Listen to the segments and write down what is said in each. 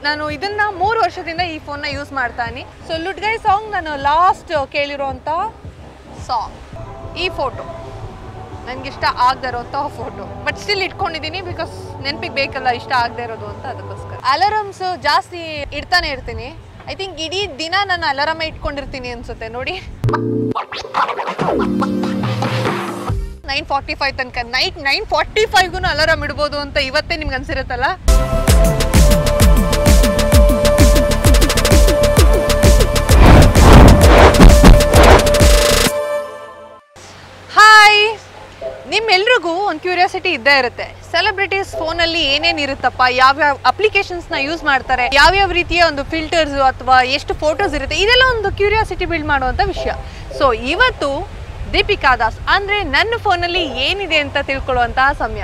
ನಾನು ಇದನ್ನ ಮೂರು ವರ್ಷದಿಂದ ಈ ಫೋನ್ನ ಯೂಸ್ ಮಾಡ್ತಾನೆ ಸೊ ಲುಟ್ಗೈ ಸಾಂಗ್ ನಾನು ಲಾಸ್ಟ್ ಕೇಳಿರೋಂಥ ಸಾಂಗ್ ಈ ಫೋಟೋ ನನಗೆ ಇಷ್ಟ ಆಗದೆ ಇರೋಂಥ ಫೋಟೋ ಬಟ್ ಸ್ಟಿಲ್ ಇಟ್ಕೊಂಡಿದ್ದೀನಿ ಬಿಕಾಸ್ ನೆನಪಿಗೆ ಬೇಕಲ್ಲ ಇಷ್ಟ ಆಗದೆ ಇರೋದು ಅಂತ ಅದಕ್ಕೋಸ್ಕರ ಅಲಾರಮ್ಸ್ ಜಾಸ್ತಿ ಇಡ್ತಾನೆ ಇರ್ತೀನಿ ಐ ಥಿಂಕ್ ಇಡೀ ದಿನ ನಾನು ಅಲಾರಾಮ ಇಟ್ಕೊಂಡಿರ್ತೀನಿ ಅನ್ಸುತ್ತೆ ನೋಡಿ ನೈನ್ ಫಾರ್ಟಿ ಫೈವ್ ತನಕ ನೈಟ್ ನೈನ್ ಫಾರ್ಟಿ ಫೈವ್ಗೂ ಅಲಾರಾಮ್ ಇಡ್ಬೋದು ಅಂತ ಇವತ್ತೇ ನಿಮ್ಗೆ ಅನ್ಸಿರುತ್ತಲ್ಲ ಹಾಯ್ ನಿಮ್ಮೆಲ್ರಿಗೂ ಒಂದು ಕ್ಯೂರಿಯಾಸಿಟಿ ಇದ್ದೇ ಇರುತ್ತೆ ಸೆಲೆಬ್ರಿಟೀಸ್ ಫೋನಲ್ಲಿ ಏನೇನು ಇರುತ್ತಪ್ಪ ಯಾವ್ಯಾವ ಅಪ್ಲಿಕೇಶನ್ಸ್ನ ಯೂಸ್ ಮಾಡ್ತಾರೆ ಯಾವ್ಯಾವ ರೀತಿಯ ಒಂದು ಫಿಲ್ಟರ್ಸ್ ಅಥವಾ ಎಷ್ಟು ಫೋಟೋಸ್ ಇರುತ್ತೆ ಇದೆಲ್ಲ ಒಂದು ಕ್ಯೂರಿಯಾಸಿಟಿ ಬಿಲ್ಡ್ ಮಾಡುವಂಥ ವಿಷಯ ಸೊ ಇವತ್ತು ದೀಪಿಕಾ ದಾಸ್ ಅಂದರೆ ನನ್ನ ಫೋನಲ್ಲಿ ಏನಿದೆ ಅಂತ ತಿಳ್ಕೊಳ್ಳುವಂತಹ ಸಮಯ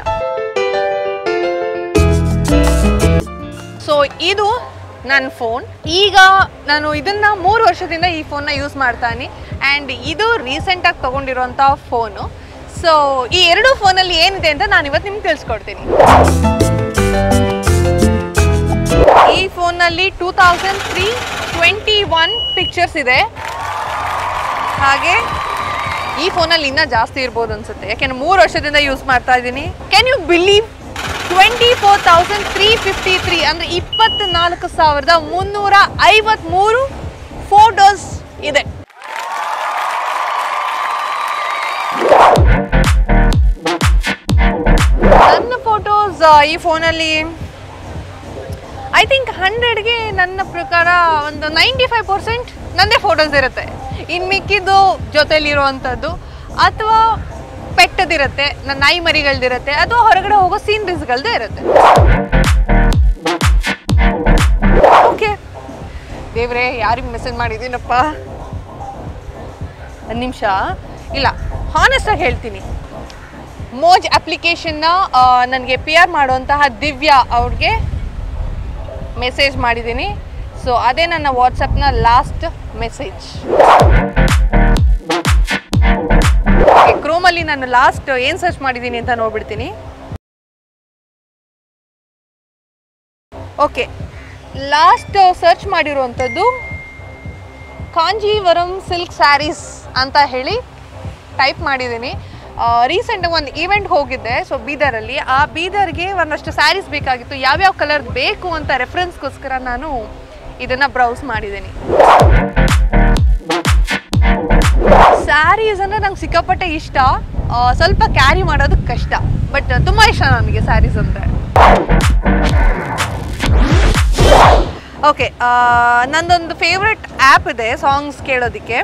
ಸೊ ಇದು ನನ್ನ ಫೋನ್ ಈಗ ನಾನು ಇದನ್ನ ಮೂರು ವರ್ಷದಿಂದ ಈ ಫೋನ್ನ ಯೂಸ್ ಮಾಡ್ತಾನೆ ಆ್ಯಂಡ್ ಇದು ರೀಸೆಂಟಾಗಿ ತೊಗೊಂಡಿರೋಂಥ ಫೋನು ಸೊ ಈ ಎರಡು ಫೋನಲ್ಲಿ ಏನಿದೆ ಅಂತ ನಾನು ಇವತ್ತು ನಿಮ್ಗೆ ತಿಳಿಸ್ಕೊಡ್ತೀನಿ ಈ ಫೋನಲ್ಲಿ two thousand three twenty one pictures ಇದೆ ಹಾಗೆ ಈ ಫೋನಲ್ಲಿ ಇನ್ನೂ ಜಾಸ್ತಿ ಇರ್ಬೋದು ಅನ್ಸುತ್ತೆ ಯಾಕೆಂದ್ರೆ ಮೂರು ವರ್ಷದಿಂದ ಯೂಸ್ ಮಾಡ್ತಾ ಇದ್ದೀನಿ can you believe twenty four thousand three fifty three ಅಂದರೆ ಇಪ್ಪತ್ನಾಲ್ಕು ಸಾವಿರದ ಮುನ್ನೂರ ಐವತ್ತ್ಮೂರು ಫೋಟೋಸ್ ಇದೆ ನನ್ನ ಫೋಟೋಸ್ ಈ ಫೋನಲ್ಲಿ ಐ ಥಿಂಕ್ ಹಂಡ್ರೆಡ್ಗೆ ನನ್ನ ಪ್ರಕಾರ ಒಂದು ನೈಂಟಿ ಫೈವ್ ಪರ್ಸೆಂಟ್ ನನ್ನದೇ ಫೋಟೋಸ್ ಇರುತ್ತೆ ಇನ್ನು ಮಿಕ್ಕಿದ್ದು ಜೊತೆಲಿರುವಂಥದ್ದು ಅಥವಾ ಪೆಟ್ಟದಿರುತ್ತೆ ನನ್ನ ನಾಯಿ ಮರಿಗಳ್ದಿರುತ್ತೆ ಅಥವಾ ಹೊರಗಡೆ ಹೋಗೋ ಸೀನ್ರೀಸ್ಗಳ್ದೇ ಇರುತ್ತೆ ಓಕೆ ದೇವ್ರೆ ಯಾರಿಗೆ ಮೆಸೇಜ್ ಮಾಡಿದ್ದೀನಪ್ಪ ಒಂದು ನಿಮಿಷ ಇಲ್ಲ ಹಾನೆಸ್ಟಾಗಿ ಹೇಳ್ತೀನಿ ಮೋಜ್ ಅಪ್ಲಿಕೇಶನ್ನ ನನಗೆ ಪಿ ಆರ್ ಮಾಡುವಂತಹ ದಿವ್ಯಾ ಅವ್ರಿಗೆ ಮೆಸೇಜ್ ಮಾಡಿದ್ದೀನಿ ಸೊ ಅದೇ ನನ್ನ ವಾಟ್ಸಪ್ನ ಲಾಸ್ಟ್ ಮೆಸೇಜ್ ಕ್ರೋಮಲ್ಲಿ ನಾನು ಲಾಸ್ಟ್ ಏನು ಸರ್ಚ್ ಮಾಡಿದ್ದೀನಿ ಅಂತ ನೋಡ್ಬಿಡ್ತೀನಿ ಓಕೆ ಲಾಸ್ಟ್ ಸರ್ಚ್ ಮಾಡಿರುವಂಥದ್ದು ಕಾಂಜೀವರಂ ಸಿಲ್ಕ್ ಸ್ಯಾರೀಸ್ ಅಂತ ಹೇಳಿ ಟೈಪ್ ಮಾಡಿದ್ದೀನಿ ರೀಸೆಂಟಾಗಿ ಒಂದು ಈವೆಂಟ್ ಹೋಗಿದ್ದೆ ಸೊ ಬೀದರಲ್ಲಿ ಆ ಬೀದರ್ಗೆ ಒಂದಷ್ಟು ಸ್ಯಾರೀಸ್ ಬೇಕಾಗಿತ್ತು ಯಾವ್ಯಾವ ಕಲರ್ ಬೇಕು ಅಂತ ರೆಫರೆನ್ಸ್ಗೋಸ್ಕರ ನಾನು ಇದನ್ನು ಬ್ರೌಸ್ ಮಾಡಿದ್ದೀನಿ ಸ್ಯಾರೀಸ್ ಅಂದರೆ ನಂಗೆ ಸಿಕ್ಕಾಪಟ್ಟೆ ಇಷ್ಟ ಆ, ಸ್ವಲ್ಪ ಕ್ಯಾರಿ ಮಾಡೋದು ಕಷ್ಟ ಬಟ್ ತುಂಬ ಇಷ್ಟ ನನಗೆ ಸ್ಯಾರೀಸ್ ಅಂದರೆ ಓಕೆ ನಂದೊಂದು ಫೇವ್ರೆಟ್ ಆ್ಯಪ್ ಇದೆ ಸಾಂಗ್ಸ್ ಕೇಳೋದಕ್ಕೆ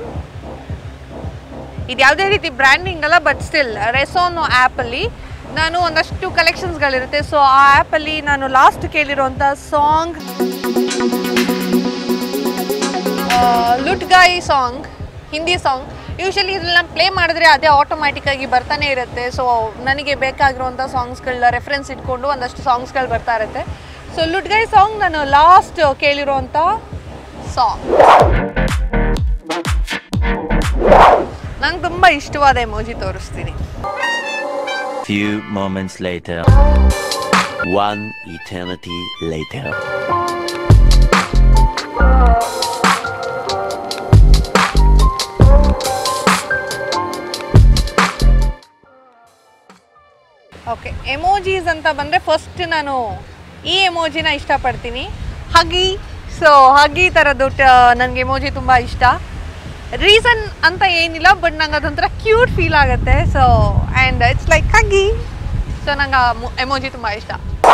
ಇದು ಯಾವುದೇ ರೀತಿ ಬ್ರ್ಯಾಂಡಿಂಗ್ ಅಲ್ಲ ಬಟ್ ಸ್ಟಿಲ್ ರೆಸೋನೋ ಆ್ಯಪಲ್ಲಿ ನಾನು ಒಂದಷ್ಟು ಕಲೆಕ್ಷನ್ಸ್ಗಳಿರುತ್ತೆ ಸೊ ಆ ಆ್ಯಪಲ್ಲಿ ನಾನು last ಕೇಳಿರೋಂಥ song ಲುಟ್ಗಾಯಿ song Hindi song usually ಇದನ್ನ ಪ್ಲೇ ಮಾಡಿದ್ರೆ ಅದೇ ಆಟೋಮ್ಯಾಟಿಕ್ಕಾಗಿ ಬರ್ತಾನೆ ಇರುತ್ತೆ ಸೊ ನನಗೆ ಬೇಕಾಗಿರುವಂಥ ಸಾಂಗ್ಸ್ಗಳನ್ನ ರೆಫರೆನ್ಸ್ ಇಟ್ಕೊಂಡು ಒಂದಷ್ಟು ಸಾಂಗ್ಸ್ಗಳು ಬರ್ತಾ ಇರುತ್ತೆ ಸೊ ಲುಟ್ಗಾಯಿ ಸಾಂಗ್ ನಾನು ಲಾಸ್ಟ್ ಕೇಳಿರೋಂಥ ಸಾಂಗ್ ನಂಗೆ ತುಂಬ ಇಷ್ಟವಾದ ಎಮೋಜಿ ತೋರಿಸ್ತೀನಿ Few moments later. One eternity later. Okay emojis ಅಂತ ಬಂದರೆ ಫಸ್ಟ್ ನಾನು ಈ ಎಮೋಜಿನ ಇಷ್ಟಪಡ್ತೀನಿ ಹಗಿ ಸೊ ಹಗಿ ಥರದ್ದು ನನಗೆ ಎಮೋಜಿ ತುಂಬ ಇಷ್ಟ ರೀಸನ್ ಅಂತ ಏನಿಲ್ಲ ಬಟ್ ನಂಗೆ ಅದೊಂಥರ ಕ್ಯೂಟ್ ಫೀಲ್ ಆಗುತ್ತೆ ಸೊ ಆ್ಯಂಡ್ ಇಟ್ಸ್ ಲೈಕ್ ಹಗಿ ಸೊ ನಂಗೆ ಎಮೋಜಿ ತುಂಬ ಇಷ್ಟ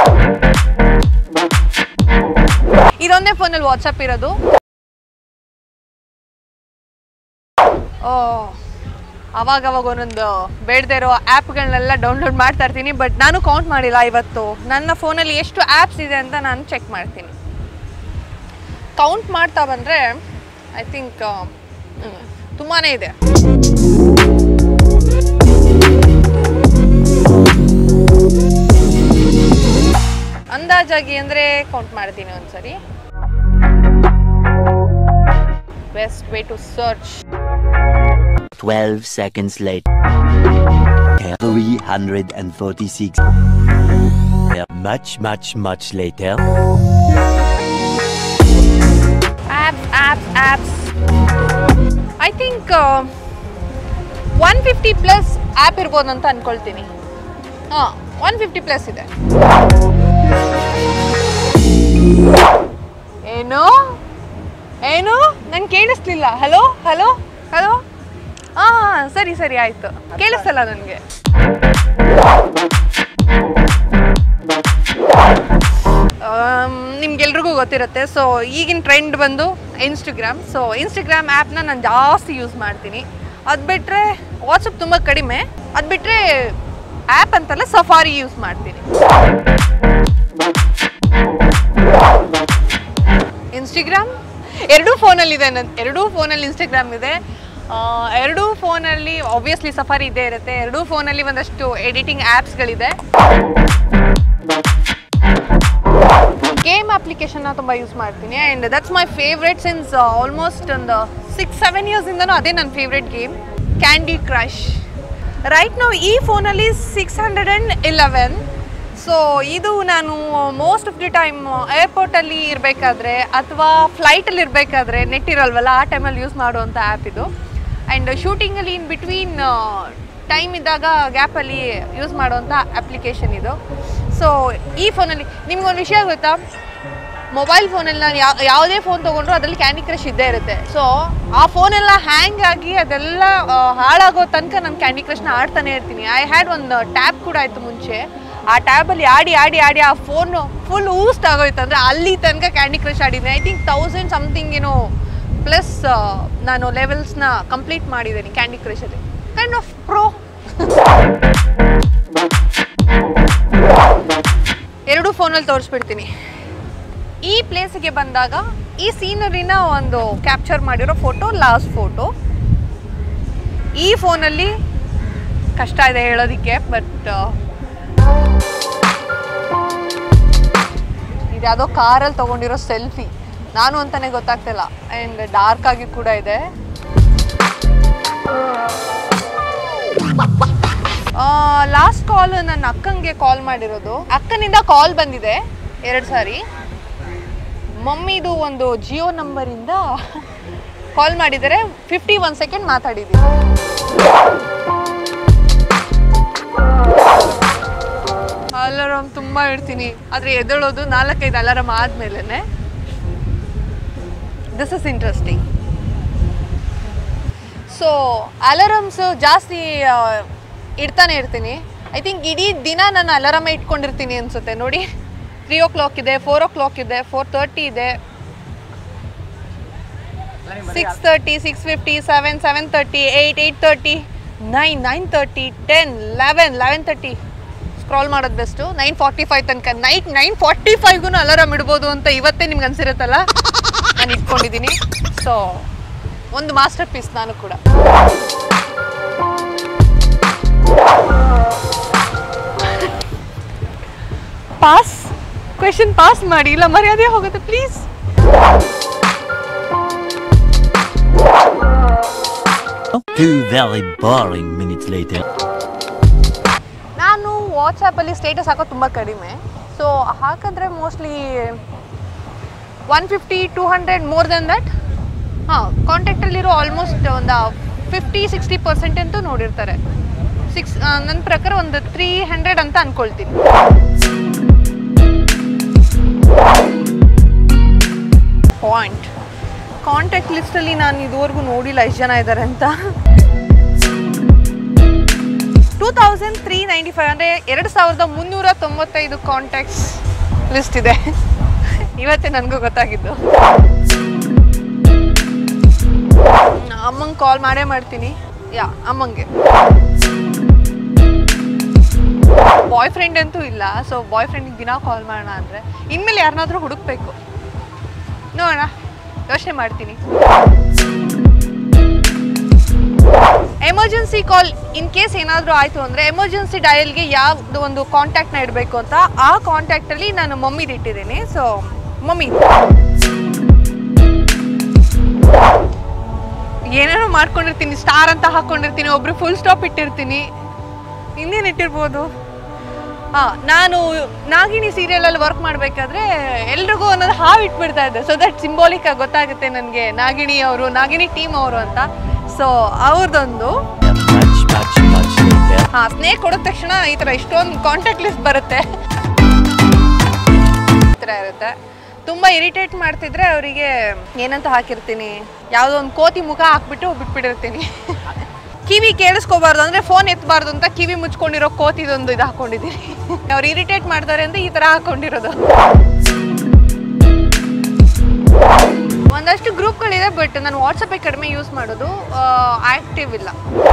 ಇದೊಂದೇ ಫೋನಲ್ಲಿ ವಾಟ್ಸಪ್ ಇರೋದು ಓ ಅವಾಗ ಅವಾಗ ಒಂದೊಂದು ಬೇಡದೇ ಇರೋ ಆ್ಯಪ್ಗಳನ್ನೆಲ್ಲ ಡೌನ್ಲೋಡ್ ಮಾಡ್ತಾ ಇರ್ತೀನಿ ಬಟ್ ನಾನು ಕೌಂಟ್ ಮಾಡಿಲ್ಲ ಇವತ್ತು ನನ್ನ ಫೋನಲ್ಲಿ ಎಷ್ಟು ಆ್ಯಪ್ಸ್ ಇದೆ ಅಂತ ನಾನು ಚೆಕ್ ಮಾಡ್ತೀನಿ ಕೌಂಟ್ ಮಾಡ್ತಾ ಬಂದರೆ ಐ ಥಿಂಕ್ ತುಂಬಾ ಇದೆ ಅಂದಾಜಾಗಿ ಅಂದರೆ ಕೌಂಟ್ ಮಾಡ್ತೀನಿ ಒಂದ್ಸರಿ best way to search 12 seconds later. 346. Much, much, much later. Apps apps apps I think one fifty plus app ಇರ್ಬೋದು ಅಂತ ಅನ್ಕೊಳ್ತೀನಿ ಹಾಂ ಒನ್ ಫಿಫ್ಟಿ ಪ್ಲಸ್ ಇದೆ ಏನು ಏನು ನಂಗೆ ಕೇಳಿಸ್ಲಿಲ್ಲ ಹಲೋ ಹಲೋ ಹಲೋ ಹಾಂ ಸರಿ ಸರಿ ಆಯಿತು ಕೇಳಿಸ್ತಲ್ಲ ನನಗೆ ನಿಮ್ಗೆಲ್ರಿಗೂ ಗೊತ್ತಿರುತ್ತೆ ಸೊ ಈಗಿನ ಟ್ರೆಂಡ್ ಬಂದು ಇನ್ಸ್ಟಾಗ್ರಾಮ್ ಸೊ ಇನ್ಸ್ಟಾಗ್ರಾಮ್ ಆ್ಯಪ್ನ ನಾನು ಜಾಸ್ತಿ ಯೂಸ್ ಮಾಡ್ತೀನಿ ಅದು ಬಿಟ್ಟರೆ ವಾಟ್ಸಪ್ ತುಂಬ ಕಡಿಮೆ ಅದು ಬಿಟ್ಟರೆ ಆ್ಯಪ್ ಅಂತಲ್ಲ ಸಫಾರಿ ಯೂಸ್ ಮಾಡ್ತೀನಿ ಇನ್ಸ್ಟಾಗ್ರಾಮ್ ಎರಡೂ ಫೋನಲ್ಲಿದೆ ನನ್ನ ಎರಡೂ ಫೋನಲ್ಲಿ ಇನ್ಸ್ಟಾಗ್ರಾಮ್ ಇದೆ ಆ, ಎರಡೂ ಫೋನಲ್ಲಿ ಆಬ್ವಿಯಸ್ಲಿ ಸಫಾರಿ ಇದ್ದೇ ಇರುತ್ತೆ ಎರಡೂ ಫೋನಲ್ಲಿ ಒಂದಷ್ಟು ಎಡಿಟಿಂಗ್ ಆ್ಯಪ್ಸ್ಗಳಿದೆ ಗೇಮ್ ಅಪ್ಲಿಕೇಶನ್ನ ತುಂಬ ಯೂಸ್ ಮಾಡ್ತೀನಿ and that's my favourite since almost ಒಂದು ಸಿಕ್ಸ್ ಸೆವೆನ್ ಇಯರ್ಸಿಂದನೂ ಅದೇ ನನ್ನ favourite game Candy Crush right ನಾವು ಈ ಫೋನಲ್ಲಿ six hundred and eleven so ಇದು ನಾನು ಮೋಸ್ಟ್ ಆಫ್ ದಿ ಟೈಮ್ ಏರ್ಪೋರ್ಟಲ್ಲಿ ಇರಬೇಕಾದ್ರೆ ಅಥವಾ ಫ್ಲೈಟಲ್ಲಿ ಇರಬೇಕಾದ್ರೆ ನೆಟ್ ಇರಲ್ವಲ್ಲ ಆ ಟೈಮಲ್ಲಿ ಯೂಸ್ ಮಾಡುವಂಥ ಆ್ಯಪ್ ಇದು ಆ್ಯಂಡ್ ಶೂಟಿಂಗಲ್ಲಿ ಇನ್ ಬಿಟ್ವೀನ್ ಟೈಮ್ ಇದ್ದಾಗ ಗ್ಯಾಪಲ್ಲಿ ಯೂಸ್ ಮಾಡುವಂಥ ಅಪ್ಲಿಕೇಶನ್ ಇದು ಸೊ ಈ ಫೋನಲ್ಲಿ ನಿಮ್ಗೊಂದು ವಿಷಯ ಗೊತ್ತಾ ಮೊಬೈಲ್ ಫೋನಲ್ಲಿ ನಾನು ಯಾವ ಯಾವುದೇ ಫೋನ್ ತೊಗೊಂಡ್ರು ಅದರಲ್ಲಿ ಕ್ಯಾಂಡಿ ಕ್ರಶ್ ಇದ್ದೇ ಇರುತ್ತೆ ಸೊ ಆ ಫೋನೆಲ್ಲ ಹ್ಯಾಂಗ್ ಆಗಿ ಅದೆಲ್ಲ ಆ, ಹಾಳಾಗೋ ತನಕ ನಾನು ಕ್ಯಾಂಡಿ ಕ್ರಶ್ನ ಆಡ್ತಾನೆ ಇರ್ತೀನಿ ಐ ಹ್ಯಾಡ್ ಒಂದು ಟ್ಯಾಬ್ ಕೂಡ ಆಯಿತು ಮುಂಚೆ ಆ ಟ್ಯಾಬಲ್ಲಿ ಆಡಿ ಆಡಿ ಆಡಿ ಆ ಫೋನು ಫುಲ್ ಊಸ್ಟ್ ಆಗೋಯ್ತು ಅಂದರೆ ಅಲ್ಲಿ ತನಕ ಕ್ಯಾಂಡಿ ಕ್ರಶ್ ಆಡಿದ್ದೀನಿ ಐ ಥಿಂಕ್ ತೌಸಂಡ್ ಸಮಥಿಂಗ್ ಏನೋ ಪ್ಲಸ್ ನಾನು ಲೆವೆಲ್ಸ್ನ ಕಂಪ್ಲೀಟ್ ಮಾಡಿದ್ದೀನಿ ಕ್ಯಾಂಡಿ ಕ್ರಶಲ್ಲಿ ಕೈಂಡ್ ಆಫ್ ಪ್ರೋ ಎರಡು ಫೋನಲ್ಲಿ ತೋರಿಸ್ಬಿಡ್ತೀನಿ ಈ ಪ್ಲೇಸಿಗೆ ಬಂದಾಗ ಈ ಸೀನರಿನ ಒಂದು ಕ್ಯಾಪ್ಚರ್ ಮಾಡಿರೋ ಫೋಟೋ ಲಾಸ್ಟ್ ಫೋಟೋ ಈ ಫೋನಲ್ಲಿ ಕಷ್ಟ ಇದೆ ಹೇಳೋದಕ್ಕೆ ಬಟ್ ಇದ್ಯಾವುದೋ ಕಾರಲ್ಲಿ ತೊಗೊಂಡಿರೋ ಸೆಲ್ಫಿ ನಾನು ಅಂತಾನೆ ಗೊತ್ತಾಗ್ತಿಲ್ಲ ಆ್ಯಂಡ್ ಡಾರ್ಕ್ ಆಗಿ ಕೂಡ ಇದೆ ಲಾಸ್ಟ್ ಕಾಲ್ ನನ್ನ ಅಕ್ಕಂಗೆ ಕಾಲ್ ಮಾಡಿರೋದು ಅಕ್ಕನಿಂದ ಕಾಲ್ ಬಂದಿದೆ ಎರಡು ಸಾರಿ ಮಮ್ಮಿದು ಒಂದು ಜಿಯೋ ನಂಬರಿಂದ ಕಾಲ್ ಮಾಡಿದರೆ ಫಿಫ್ಟಿ ಒನ್ ಸೆಕೆಂಡ್ ಮಾತಾಡಿದ್ದೀನಿ ಅಲಾರಾಮ್ ತುಂಬ ಇಡ್ತೀನಿ ಆದರೆ ಎದ್ದೇಳೋದು ನಾಲ್ಕೈದು ಅಲಾರಾಮ್ ಆದಮೇಲೆ this is interesting so alarms ಜಾಸ್ತಿ ಆ, ಇಡ್ತಾನೆ ಇರ್ತೀನಿ ಐ ಥಿಂಕ್ ಇಡೀ ದಿನ ನಾನು ಅಲಾರಾಮ ಇಟ್ಕೊಂಡಿರ್ತೀನಿ ಅನ್ಸುತ್ತೆ ನೋಡಿ ತ್ರೀ ಓ ಕ್ಲಾಕ್ ಇದೆ ಫೋರ್ ಓ ಕ್ಲಾಕ್ ಇದೆ ಫೋರ್ ತರ್ಟಿ ಇದೆ six thirty six fifty seven seven thirty eight eight thirty nine nine thirty ten eleven eleven thirty scroll ಮಾಡೋದು ಬೆಸ್ಟು ನೈನ್ ಫಾರ್ಟಿ ಫೈವ್ ತನಕ ನೈಟ್ ನೈನ್ ಫಾರ್ಟಿ ಫೈವ್ಗೂ alarm ಇಡ್ಬೋದು ಅಂತ ಇವತ್ತೇ ನಿಮ್ಗೆ ಅನ್ಸಿರುತ್ತಲ್ಲ ನಾನು ಇಟ್ಕೊಂಡಿದ್ದೀನಿ ಸೊ ಒಂದು ಮಾಸ್ಟರ್ ಪೀಸ್ ನಾನು ಕೂಡ ಪಾಸ್ ಕ್ವೆಶನ್ ಪಾಸ್ ಮಾಡಿ ಇಲ್ಲ ಮರ್ಯಾದೆ ಹೋಗುತ್ತೆ please Two very boring minutes later. ನಾನು ವಾಟ್ಸಪ್ಪಲ್ಲಿ ಸ್ಟೇಟಸ್ ಹಾಕೋದು ತುಂಬ ಕಡಿಮೆ ಸೊ ಹಾಕಿದ್ರೆ mostly one fifty two hundred more than that ಹಾಂ ಕಾಂಟ್ಯಾಕ್ಟಲ್ಲಿರೋ ಆಲ್ಮೋಸ್ಟ್ ಒಂದು ಫಿಫ್ಟಿ ಸಿಕ್ಸ್ಟಿ ಪರ್ಸೆಂಟ್ ಅಂತೂ ನೋಡಿರ್ತಾರೆ ಸಿಕ್ಸ್ ನನ್ನ ಪ್ರಕಾರ ಒಂದು ತ್ರೀ ಹಂಡ್ರೆಡ್ ಅಂತ ಅಂದ್ಕೊಳ್ತೀನಿ ಪಾಯಿಂಟ್ ಕಾಂಟ್ಯಾಕ್ಟ್ ಲಿಸ್ಟಲ್ಲಿ ನಾನು ಇದುವರೆಗೂ ನೋಡಿಲ್ಲ ಎಷ್ಟು ಜನ ಇದ್ದಾರೆ ಅಂತ two thousand three ninety five ಅಂದರೆ ಎರಡು ಸಾವಿರದ ಮುನ್ನೂರ ತೊಂಬತ್ತೈದು ಕಾಂಟ್ಯಾಕ್ಟ್ಸ್ ಲಿಸ್ಟ್ ಇದೆ ಇವತ್ತೇ ನನಗೂ ಗೊತ್ತಾಗಿದ್ದು ಅಮ್ಮಂಗೆ ಕಾಲ್ ಮಾಡೇ ಮಾಡ್ತೀನಿ ಯಾ ಅಮ್ಮಂಗೆ ಬಾಯ್ ಫ್ರೆಂಡ್ ಅಂತೂ ಇಲ್ಲ ಸೊ ಬಾಯ್ ಫ್ರೆಂಡಿಗೆ ದಿನ ಕಾಲ್ ಮಾಡೋಣ ಅಂದರೆ ಇನ್ಮೇಲೆ ಯಾರನ್ನಾದ್ರೂ ಹುಡುಕ್ಬೇಕು ನೋಡೋಣ ಯೋಚನೆ ಮಾಡ್ತೀನಿ ಎಮರ್ಜೆನ್ಸಿ ಕಾಲ್ ಇನ್ ಕೇಸ್ ಏನಾದರೂ ಆಯಿತು ಅಂದರೆ ಎಮರ್ಜೆನ್ಸಿ ಡಯಲ್ಗೆ ಯಾವ್ದು ಒಂದು ಕಾಂಟ್ಯಾಕ್ಟ್ನ ಇಡಬೇಕು ಅಂತ ಆ ಕಾಂಟ್ಯಾಕ್ಟಲ್ಲಿ ನಾನು ಮಮ್ಮಿದು ಇಟ್ಟಿದ್ದೀನಿ ಸೊ ಮಮ್ಮಿ ಏನೇನೋ ಮಾಡ್ಕೊಂಡಿರ್ತೀನಿ ಸ್ಟಾರ್ ಅಂತ ಹಾಕ್ಕೊಂಡಿರ್ತೀನಿ ಒಬ್ರು ಫುಲ್ ಸ್ಟಾಪ್ ಇಟ್ಟಿರ್ತೀನಿ ಇನ್ನೇನು ಇಟ್ಟಿರ್ಬೋದು ಹಾ ನಾನು ನಾಗಿಣಿ ಸೀರಿಯಲಲ್ಲಿ ವರ್ಕ್ ಮಾಡಬೇಕಾದ್ರೆ ಎಲ್ರಿಗೂ ಒಂದೊಂದು ಹಾವು ಇಟ್ಬಿಡ್ತಾ ಇದ್ದೆ ಸೊ ದಟ್ ಸಿಂಬಾಲಿಕ್ ಆಗಿ ಗೊತ್ತಾಗುತ್ತೆ ನನಗೆ ನಾಗಿಣಿ ಅವರು ನಾಗಿಣಿ ಟೀಮ್ ಅವರು ಅಂತ ಸೊ ಅವ್ರದ್ದೊಂದು Much, much, much later. ಹಾ ಸ್ನೇಕ್ ಕೊಡಿದ ತಕ್ಷಣ ಈ ಥರ ಇಷ್ಟೊಂದು ಕಾಂಟ್ಯಾಕ್ಟ್ ಲಿಸ್ಟ್ ಬರುತ್ತೆ ಈ ಥರ ಇರುತ್ತೆ ತುಂಬ ಇರಿಟೇಟ್ ಮಾಡ್ತಿದ್ರೆ ಅವರಿಗೆ ಏನಂತ ಹಾಕಿರ್ತೀನಿ ಯಾವುದೋ ಒಂದು ಕೋತಿ ಮುಖ ಹಾಕ್ಬಿಟ್ಟು ಬಿಟ್ಬಿಟ್ಟಿರ್ತೀನಿ ಕಿವಿ ಕೇಳಿಸ್ಕೋಬಾರ್ದು ಅಂದರೆ ಫೋನ್ ಎತ್ತಬಾರ್ದು ಅಂತ ಕಿವಿ ಮುಚ್ಕೊಂಡಿರೋ ಕೋತಿದೊಂದು ಇದು ಹಾಕೊಂಡಿದ್ದೀನಿ ಅವ್ರು ಇರಿಟೇಟ್ ಮಾಡ್ತಾರೆ ಅಂತ ಈ ಥರ ಹಾಕೊಂಡಿರೋದು ಒಂದಷ್ಟು ಗ್ರೂಪ್ಗಳಿದೆ ಬಟ್ ನಾನು ವಾಟ್ಸಪ್ಪೇ ಕಡಿಮೆ ಯೂಸ್ ಮಾಡೋದು ಆ್ಯಕ್ಟಿವ್ ಇಲ್ಲ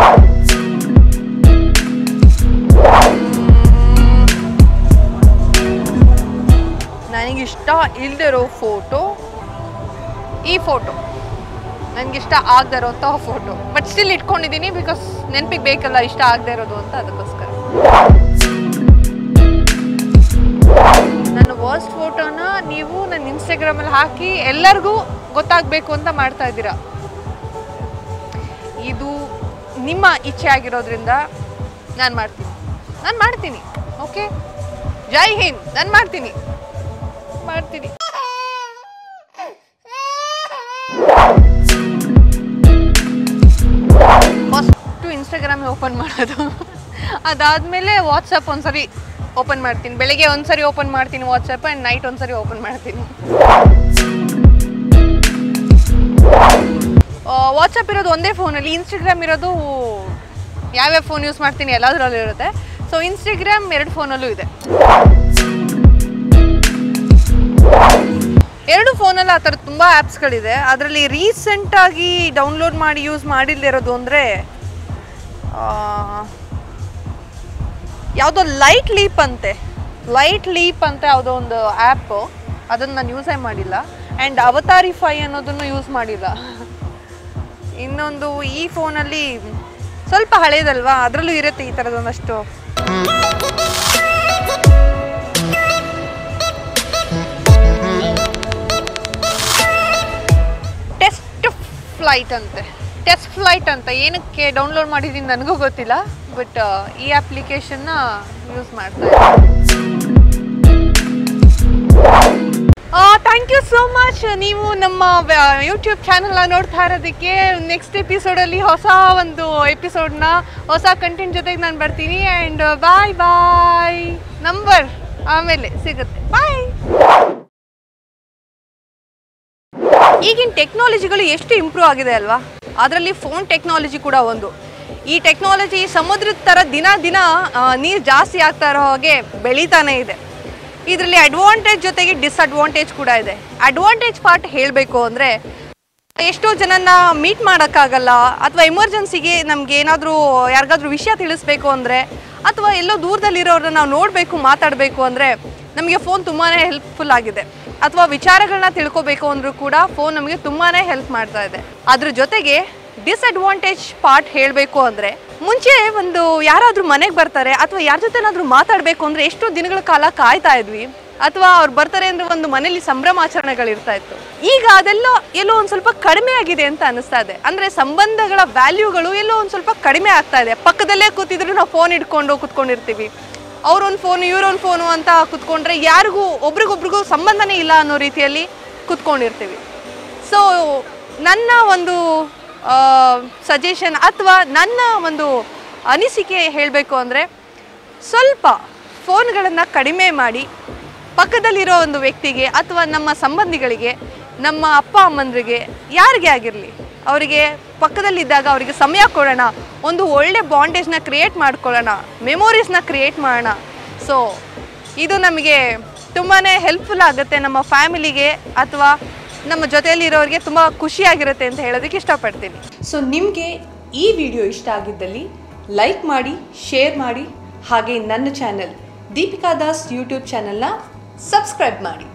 ನನಗಿಷ್ಟ ಇಲ್ದಿರೋ ಫೋಟೋ ಈ ಫೋಟೋ ನನಗಿಷ್ಟ ಆಗದೆ ಇರೋಂಥ ಫೋಟೋ ಬಟ್ ಸ್ಟಿಲ್ ಇಟ್ಕೊಂಡಿದ್ದೀನಿ ಬಿಕಾಸ್ ನೆನಪಿಗೆ ಬೇಕಲ್ಲ ಇಷ್ಟ ಆಗದೆ ಇರೋದು ಅಂತ ಅದಕ್ಕೋಸ್ಕರ ನನ್ನ ವರ್ಸ್ಟ್ ಫೋಟೋನ ನೀವು ನನ್ನ ಇನ್ಸ್ಟಾಗ್ರಾಮಲ್ಲಿ ಹಾಕಿ ಎಲ್ಲರಿಗೂ ಗೊತ್ತಾಗಬೇಕು ಅಂತ ಮಾಡ್ತಾ ಇದ್ದೀರಾ ಇದು ನಿಮ್ಮ ಇಚ್ಛೆ ಆಗಿರೋದ್ರಿಂದ ನಾನು ಮಾಡ್ತೀನಿ ನಾನು ಮಾಡ್ತೀನಿ ಓಕೆ ಜೈ ಹಿಂದ್ ನಾನು ಮಾಡ್ತೀನಿ ಮಾಡ್ತೀನಿ ಫಸ್ಟು ಇನ್ಸ್ಟಾಗ್ರಾಮ್ ಓಪನ್ ಮಾಡೋದು ಅದಾದಮೇಲೆ ವಾಟ್ಸಪ್ ಒಂದ್ಸರಿ ಓಪನ್ ಮಾಡ್ತೀನಿ ಬೆಳಿಗ್ಗೆ ಒಂದ್ಸರಿ ಓಪನ್ ಮಾಡ್ತೀನಿ ವಾಟ್ಸಪ್ ಆ್ಯಂಡ್ ನೈಟ್ ಒಂದ್ಸರಿ ಓಪನ್ ಮಾಡ್ತೀನಿ ವಾಟ್ಸಪ್ ಇರೋದು ಒಂದೇ ಫೋನಲ್ಲಿ ಇನ್ಸ್ಟಾಗ್ರಾಮ್ ಇರೋದು ಯಾವ್ಯಾವ ಫೋನ್ ಯೂಸ್ ಮಾಡ್ತೀನಿ ಎಲ್ಲದರಲ್ಲೂ ಇರುತ್ತೆ ಸೊ ಇನ್ಸ್ಟಾಗ್ರಾಮ್ ಎರಡು ಫೋನಲ್ಲೂ ಇದೆ ಎರಡು ಫೋನಲ್ಲಿ ಆ ಥರ ತುಂಬ ಆ್ಯಪ್ಸ್ಗಳಿದೆ ಅದರಲ್ಲಿ ರೀಸೆಂಟಾಗಿ ಡೌನ್ಲೋಡ್ ಮಾಡಿ ಯೂಸ್ ಮಾಡಿಲ್ದಿರೋದು ಅಂದರೆ ಯಾವುದೋ ಲೈಟ್ ಲೀಪ್ ಅಂತೆ ಲೈಟ್ ಲೀಪ್ ಅಂತ ಯಾವುದೋ ಒಂದು ಆ್ಯಪು ಅದನ್ನು ನಾನು ಯೂಸೇ ಮಾಡಿಲ್ಲ ಆ್ಯಂಡ್ ಅವತಾರಿಫೈ ಅನ್ನೋದನ್ನು ಯೂಸ್ ಮಾಡಿಲ್ಲ ಇನ್ನೊಂದು ಈ ಫೋನಲ್ಲಿ ಸ್ವಲ್ಪ ಹಳೇದಲ್ವಾ ಅದರಲ್ಲೂ ಇರುತ್ತೆ ಈ ಥರದೊಂದಷ್ಟು ಟೆಸ್ಟ್ ಫ್ಲೈಟ್ ಅಂತೆ ಟೆಸ್ಟ್ ಫ್ಲೈಟ್ ಅಂತ ಏನಕ್ಕೆ ಡೌನ್ಲೋಡ್ ಮಾಡಿದ್ದೀನಿ ನನಗೂ ಗೊತ್ತಿಲ್ಲ ಬಟ್ ಈ ಅಪ್ಲಿಕೇಶನ್ನ ಯೂಸ್ ಮಾಡ್ತಾ ಥ್ಯಾಂಕ್ ಯು ಸೋ ಮಚ್ ನೀವು ನಮ್ಮ ಯೂಟ್ಯೂಬ್ ಚಾನಲ್ನ ನೋಡ್ತಾ ಇರೋದಕ್ಕೆ ನೆಕ್ಸ್ಟ್ ಎಪಿಸೋಡಲ್ಲಿ ಹೊಸ ಒಂದು ಎಪಿಸೋಡ್ನ ಹೊಸ ಕಂಟೆಂಟ್ ಜೊತೆಗೆ ನಾನು ಬರ್ತೀನಿ ಆ್ಯಂಡ್ ಬಾಯ್ ಬಾಯ್ ನಂಬರ್ ಆಮೇಲೆ ಸಿಗುತ್ತೆ ಬಾಯ್ ಈಗಿನ ಟೆಕ್ನಾಲಜಿಗಳು ಎಷ್ಟು ಇಂಪ್ರೂವ್ ಆಗಿದೆ ಅಲ್ವಾ ಅದರಲ್ಲಿ ಫೋನ್ ಟೆಕ್ನಾಲಜಿ ಕೂಡ ಒಂದು ಈ ಟೆಕ್ನಾಲಜಿ ಸಮುದ್ರದ ಥರ ದಿನ ದಿನ ನೀರು ಜಾಸ್ತಿ ಆಗ್ತಾ ಇರೋ ಹಾಗೆ ಬೆಳೀತಾನೆ ಇದೆ ಇದರಲ್ಲಿ ಅಡ್ವಾಂಟೇಜ್ ಜೊತೆಗೆ ಡಿಸ್ಅಡ್ವಾಂಟೇಜ್ ಕೂಡ ಇದೆ ಅಡ್ವಾಂಟೇಜ್ ಪಾರ್ಟ್ ಹೇಳಬೇಕು ಅಂದರೆ ಎಷ್ಟೋ ಜನನ ಮೀಟ್ ಮಾಡೋಕ್ಕಾಗಲ್ಲ ಅಥವಾ ಎಮರ್ಜೆನ್ಸಿಗೆ ನಮ್ಗೆ ಏನಾದರೂ ಯಾರಿಗಾದ್ರೂ ವಿಷಯ ತಿಳಿಸ್ಬೇಕು ಅಂದರೆ ಅಥವಾ ಎಲ್ಲೋ ದೂರದಲ್ಲಿರೋರನ್ನ ನಾವು ನೋಡಬೇಕು ಮಾತಾಡಬೇಕು ಅಂದರೆ ನಮಗೆ ಫೋನ್ ತುಂಬಾ ಹೆಲ್ಪ್ಫುಲ್ ಆಗಿದೆ ಅಥವಾ ವಿಚಾರಗಳನ್ನ ತಿಳ್ಕೊಬೇಕು ಅಂದರೂ ಕೂಡ ಫೋನ್ ನಮಗೆ ತುಂಬಾ ಹೆಲ್ಪ್ ಮಾಡ್ತಾ ಇದೆ ಅದ್ರ ಜೊತೆಗೆ ಡಿಸ್ಅಡ್ವಾಂಟೇಜ್ ಪಾರ್ಟ್ ಹೇಳಬೇಕು ಅಂದರೆ ಮುಂಚೆ ಒಂದು ಯಾರಾದರೂ ಮನೆಗೆ ಬರ್ತಾರೆ ಅಥವಾ ಯಾರ ಜೊತೆನಾದರೂ ಮಾತಾಡಬೇಕು ಅಂದರೆ ಎಷ್ಟೋ ದಿನಗಳ ಕಾಲ ಕಾಯ್ತಾ ಇದ್ವಿ ಅಥವಾ ಅವ್ರು ಬರ್ತಾರೆ ಅಂದ್ರೆ ಒಂದು ಮನೇಲಿ ಸಂಭ್ರಮಾಚರಣೆಗಳು ಇರ್ತಾ ಇತ್ತು ಈಗ ಅದೆಲ್ಲ ಎಲ್ಲೋ ಒಂದು ಸ್ವಲ್ಪ ಕಡಿಮೆ ಆಗಿದೆ ಅಂತ ಅನಿಸ್ತಾ ಇದೆ ಅಂದ್ರೆ ಸಂಬಂಧಗಳ ವ್ಯಾಲ್ಯೂಗಳು ಎಲ್ಲೋ ಒಂದು ಸ್ವಲ್ಪ ಕಡಿಮೆ ಆಗ್ತಾ ಇದೆ ಪಕ್ಕದಲ್ಲೇ ಕೂತಿದ್ರು ನಾವು ಫೋನ್ ಇಟ್ಕೊಂಡು ಕೂತ್ಕೊಂಡಿರ್ತೀವಿ ಅವ್ರೊಂದು ಫೋನು ಇವ್ರೊಂದು ಫೋನು ಅಂತ ಕೂತ್ಕೊಂಡ್ರೆ ಯಾರಿಗೂ ಒಬ್ರಿಗೊಬ್ರಿಗೂ ಸಂಬಂಧನೇ ಇಲ್ಲ ಅನ್ನೋ ರೀತಿಯಲ್ಲಿ ಕೂತ್ಕೊಂಡಿರ್ತೀವಿ ಸೊ ನನ್ನ ಒಂದು ಸಜೆಷನ್ ಅಥವಾ ನನ್ನ ಒಂದು ಅನಿಸಿಕೆ ಹೇಳಬೇಕು ಅಂದರೆ ಸ್ವಲ್ಪ ಫೋನ್ಗಳನ್ನು ಕಡಿಮೆ ಮಾಡಿ ಪಕ್ಕದಲ್ಲಿರೋ ಒಂದು ವ್ಯಕ್ತಿಗೆ ಅಥವಾ ನಮ್ಮ ಸಂಬಂಧಿಗಳಿಗೆ ನಮ್ಮ ಅಪ್ಪ ಅಮ್ಮಂದ್ರಿಗೆ ಯಾರಿಗೆ ಆಗಿರಲಿ ಅವರಿಗೆ ಪಕ್ಕದಲ್ಲಿದ್ದಾಗ ಅವರಿಗೆ ಸಮಯ ಕೊಡೋಣ ಒಂದು ಒಳ್ಳೆ ಬಾಂಡೇಜ್ನ ಕ್ರಿಯೇಟ್ ಮಾಡ್ಕೊಳ್ಳೋಣ ಮೆಮೊರೀಸ್ನ ಕ್ರಿಯೇಟ್ ಮಾಡೋಣ ಸೊ ಇದು ನಮಗೆ ತುಂಬಾ ಹೆಲ್ಪ್ಫುಲ್ ಆಗುತ್ತೆ ನಮ್ಮ ಫ್ಯಾಮಿಲಿಗೆ ಅಥವಾ ನಮ್ಮ ಜೊತೆಯಲ್ಲಿರೋರಿಗೆ ತುಂಬ ಖುಷಿಯಾಗಿರುತ್ತೆ ಅಂತ ಹೇಳೋದಕ್ಕೆ ಇಷ್ಟಪಡ್ತೀನಿ ಸೊ ನಿಮಗೆ ಈ ವಿಡಿಯೋ ಇಷ್ಟ ಆಗಿದ್ದಲ್ಲಿ ಲೈಕ್ ಮಾಡಿ ಶೇರ್ ಮಾಡಿ ಹಾಗೆ ನನ್ನ ಚಾನೆಲ್ ದೀಪಿಕಾ ದಾಸ್ ಯೂಟ್ಯೂಬ್ ಚಾನೆಲ್ನ ಸಬ್ಸ್ಕ್ರೈಬ್ ಮಾಡಿ